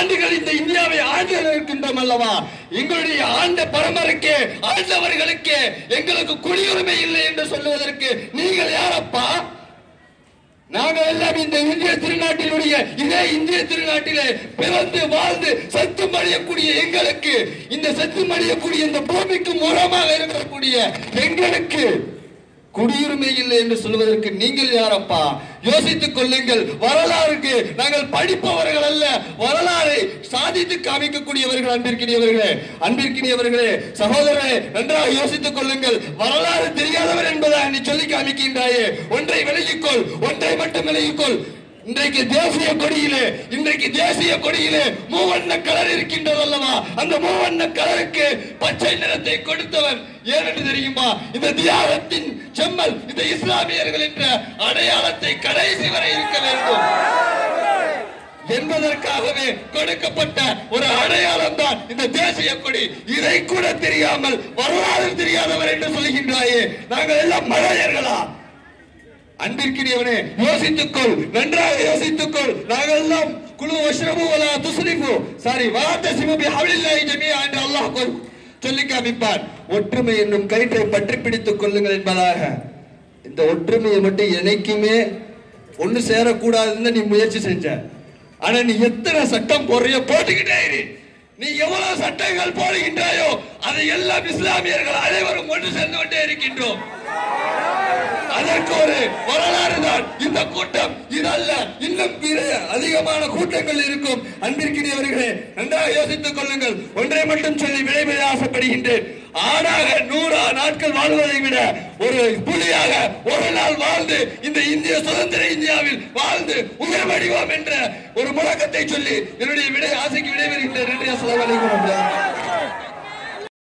ஆண்டுகள் இந்த இந்தியாவை ஆண்டு இருக்கின்றோம் அல்லவா எங்களுடைய ஆண்ட பரம்பரைக்கு ஆண்டவர்களுக்கு எங்களுக்கு குடியுரிமை இல்லை என்று சொல்லுவதற்கு நீங்கள் யாரப்பா நாங்கள் எல்லாம் இந்த இந்திய திருநாட்டினுடைய இதே இந்திய திருநாட்டிலே பிறந்து வாழ்ந்து சத்தும் அடையக்கூடிய எங்களுக்கு இந்த சத்தும் அடையக்கூடிய இந்த பூமிக்கு மூலமாக இருக்கக்கூடிய எங்களுக்கு குடியுரிமை இல்லை என்று சொல்வதற்கு நீங்கள் யாரப்பா யோசித்துக் கொள்ளுங்கள் வரலாறுக்கு நாங்கள் படிப்பவர்கள் அல்ல வரலாறை சாதித்து காமிக்கக்கூடியவர்கள் அன்பிற்கினியவர்களே அன்பிற்கினியவர்களே சகோதரரே நன்றாக யோசித்துக் கொள்ளுங்கள் வரலாறு தெரியாதவர் என்பதாக நீ சொல்லி காமிக்கின்றாயே ஒன்றை விலகிக்கொள் ஒன்றை மட்டும் விலகிக்கொள் இன்றைக்கு தேசிய கொடியிலே இன்றைக்கு தேசிய கொடியிலே மூவண்ண கலர் இருக்கின்றது அல்லவா அந்த மூவண்ண கலருக்கு பச்சை நிறத்தை கொடுத்தவன் ஏனென்று தெரியுமா இந்த தியாகத்தின் செம்மல் இந்த இஸ்லாமியர்கள் என்ற அடையாளத்தை கடைசி வரை இருக்க வேண்டும் என்பதற்காகவே கொடுக்கப்பட்ட ஒரு அடையாளம் தான் இந்த தேசிய கொடி இதை கூட தெரியாமல் வரலாறு தெரியாதவர் என்று சொல்கின்றாயே நாங்கள் எல்லாம் மழையர்களா அன்பிற்கினியவனே யோசித்துக்கொள் நன்றாக யோசித்துக்கொள் நாங்கள் எல்லாம் குழு வஷ்ரபு வலா துஸ்ரிஃபு சாரி வலா தஸ்ரிஃபு பிஹவ்லில்லாஹி ஜமீஆ என்று அல்லாஹ் கொல் சொல்லி காமிப்பான் ஒற்றுமை என்னும் கயிற்றை பற்றி பிடித்துக் கொள்ளுங்கள் என்பதாக இந்த ஒற்றுமையை மட்டும் என்னைக்குமே ஒண்ணு சேரக்கூடாதுன்னு நீ முயற்சி செஞ்ச ஆனா நீ எத்தனை சட்டம் போடுறியோ போட்டுக்கிட்டே இரு நீ எவ்வளவு சட்டங்கள் போடுகின்றாயோ அதை எல்லாம் இஸ்லாமியர்கள் அனைவரும் ஒன்று சேர்ந்து கொண்டே இருக்கின்றோம் அதற்கு ஒரு வரலாறு தான் இந்த கூட்டம் இதல்ல இன்னும் பிற அதிகமான கூட்டங்கள் இருக்கும் அன்பிற்கினியவர்களே நன்றாக யோசித்துக் கொள்ளுங்கள் ஒன்றை மட்டும் சொல்லி விடைபெற ஆசைப்படுகின்றேன் ஆணாக நூறா நாட்கள் வாழ்வதை விட ஒரு புலியாக ஒரு நாள் வாழ்ந்து இந்த இந்திய சுதந்திர இந்தியாவில் வாழ்ந்து உயிர் வடிவோம் என்ற ஒரு முழக்கத்தை சொல்லி என்னுடைய விடை ஆசைக்கு விடைபெறுகின்றேன் நன்றி அஸ்ஸலாமு அலைக்கும்